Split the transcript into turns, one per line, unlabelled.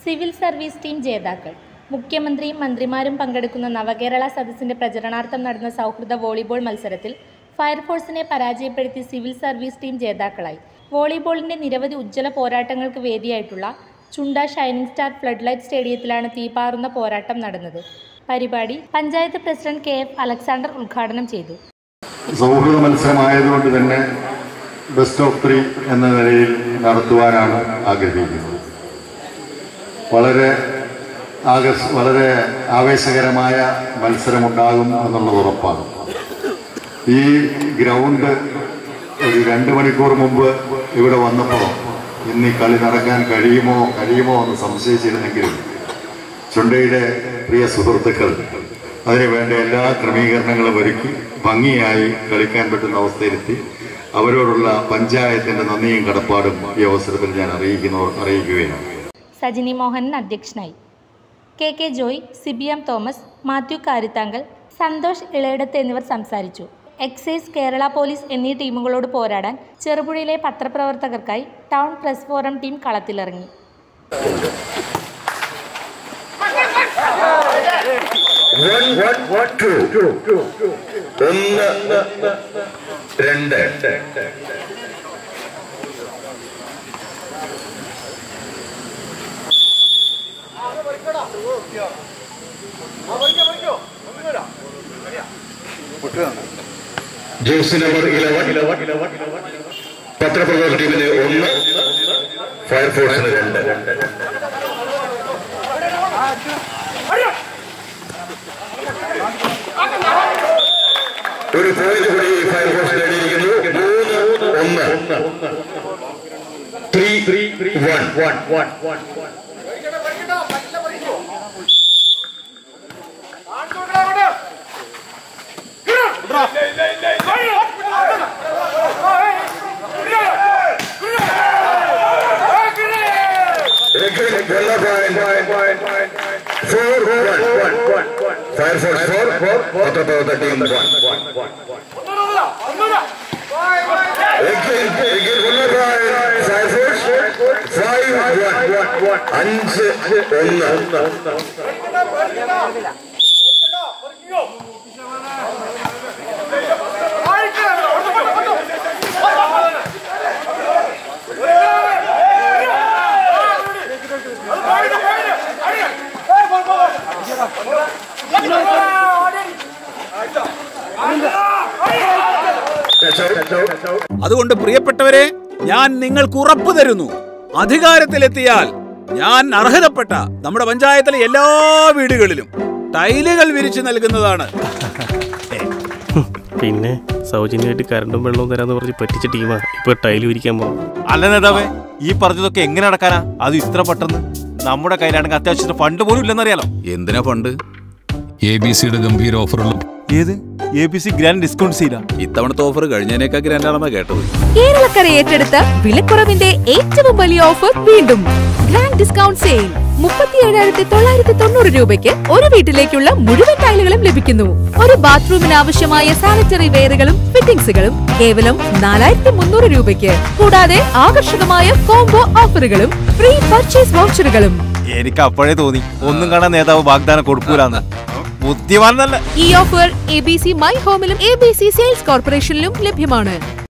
Civil service team ജേതാക്കൾ മുഖ്യമന്ത്രിയും മന്ത്രിമാരും പങ്കെടുക്കുന്ന നവകേരള സദസ്സിന്റെ പ്രചരണാർത്ഥം നടന്ന സൗഹൃദ വോളിബോൾ മത്സരത്തിൽ ഫയർഫോഴ്സിനെ പരാജയപ്പെടുത്തി സിവിൽ സർവീസ് ടീം ജേതാക്കളായി വോളിബോളിന്റെ നിരവധി ഉജ്ജ്വല പോരാട്ടങ്ങൾക്ക് വേദിയായിട്ടുള്ള Chunda shining star flood light സ്റ്റേഡിയത്തിലാണ് തീപാറുന്ന പോരാട്ടം നടന്നത് പരിപാടി panchayat president K F Alexander ഉദ്ഘാടനം ചെയ്തു
സൗഹൃദ മത്സരമായതുകൊണ്ട് തന്നെ ബെസ്റ്റ് ഓഫ് ത്രീ എന്ന നിലയിൽ നടത്തുവാനാണ് ആഗ്രഹിക്കുന്നത് വളരെ ആകർഷ വളരെ ആവേശകരമായ മത്സരമുണ്ടാകും എന്നുള്ളത് ഉറപ്പാണ് ഈ ഗ്രൗണ്ട് ഒരു രണ്ട് മണിക്കൂർ മുമ്പ് ഇവിടെ വന്നപ്പോൾ ഇന്ന് ഈ കളി നടക്കാൻ കഴിയുമോ കഴിയുമോ എന്ന് സംശയിച്ചിരുന്നെങ്കിലും ചുണ്ടയുടെ പ്രിയ സുഹൃത്തുക്കൾ അതിനു വേണ്ട എല്ലാ ക്രമീകരണങ്ങളും ഒരുക്കി ഭംഗിയായി കളിക്കാൻ പറ്റുന്ന അവസ്ഥയിലെത്തി അവരോടുള്ള പഞ്ചായത്തിന്റെ നന്ദിയും കടപ്പാടും ഈ അവസരത്തിൽ ഞാൻ അറിയിക്കുന്നു അറിയിക്കുകയാണ്
സജിനി മോഹനൻ അധ്യക്ഷനായി K K Joy CBM Thomas Mathew Karithankal Santhosh Ilayidathu എന്നിവർ സംസാരിച്ചു എക്സൈസ് കേരള പോലീസ് എന്നീ ടീമുകളോട് പോരാടാൻ ചെറുപുഴയിലെ പത്രപ്രവർത്തകർക്കായി ടൗൺ പ്രസ് ഫോറം ടീം കളത്തിലിറങ്ങി
One, one, one, two. ഒന്ന് രണ്ട് ജേഴ്സി നമ്പർ ഇലവൻ പത്രപ്രവർത്തക ടീമിന് ഒന്ന് ഫയർഫോഴ്സിന് രണ്ട് ഒരു പോയിന്റ് കൂടി ഫയർഫോഴ്സ് നേടിയിരിക്കുന്നു മൂന്ന് ഒന്ന് three three one one one one four one one one fire force four four പത്രപ്രവർത്തക ടീം വൺ അഞ്ച് ഒന്ന്
അതുകൊണ്ട് പ്രിയപ്പെട്ടവരെ ഞാൻ നിങ്ങൾക്ക് ഉറപ്പു തരുന്നു അധികാരത്തിലെത്തിയാൽ ഞാൻ അർഹതപ്പെട്ട നമ്മുടെ പഞ്ചായത്തിലെ എല്ലാ വീടുകളിലും ടൈലുകൾ വിരിച്ചു നൽകുന്നതാണ്
പിന്നെ സൗജന്യമായിട്ട് കറണ്ടും വെള്ളവും തരാന്ന് പറഞ്ഞ് പറ്റിച്ച ടീമാ ഇപ്പൊ ടൈല് വിരിക്കാൻ പോകും
അല്ല നേതാവേ ഈ പറഞ്ഞതൊക്കെ എങ്ങനെ നടക്കാനാ അത് ഇത്ര പെട്ടെന്ന് നമ്മുടെ കയ്യിലാണെങ്കിൽ അത്യാവശ്യത്തിന് ഫണ്ട് പോലും ഇല്ലെന്നറിയാലോ
എന്തിനാ ഫണ്ട്
എ ബി സിയുടെ ഗംഭീര ഓഫറുകളും
ഏത് A B C grand discount സീല
ഇത്തവണത്തെ ഓഫർ കഴിഞ്ഞതിനേക്കാൾ ഗ്രാൻഡാണെന്നാ കേട്ടത്
കേരളക്കര ഏറ്റെടുത്ത വിലക്കുറവിന്റെ ഏറ്റവും വലിയ ഓഫർ വീണ്ടും ഗ്രാൻഡ് ഡിസ്കൗണ്ട് സെയിൽ മുപ്പത്തി ഏഴായിരത്തി തൊള്ളായിരത്തി തൊണ്ണൂറ് രൂപയ്ക്ക് ഒരു വീട്ടിലേക്കുള്ള മുഴുവൻ ടൈലുകളും ലഭിക്കുന്നു ഒരു ബാത്റൂമിന് ആവശ്യമായ സാനിറ്ററി വെയറുകളും ഫിറ്റിംഗ്സുകളും കേവലം നാലായിരത്തി മുന്നൂറ് രൂപയ്ക്ക് കൂടാതെ ആകർഷകമായ കോംബോ ഓഫറുകളും ഫ്രീ പർച്ചേസ് വൗച്ചറുകളും
എനിക്ക് അപ്പോഴേ തോന്നി ഒന്നും കാണാൻ നേതാവ് വാഗ്ദാനം കൊടുക്കൂലെന്ന് ബുദ്ധിമാൻ നല്ല
ഈ offer A B C my ഹോമിലും എ ബി സി സെയിൽസ് കോർപ്പറേഷനിലും ലഭ്യമാണ്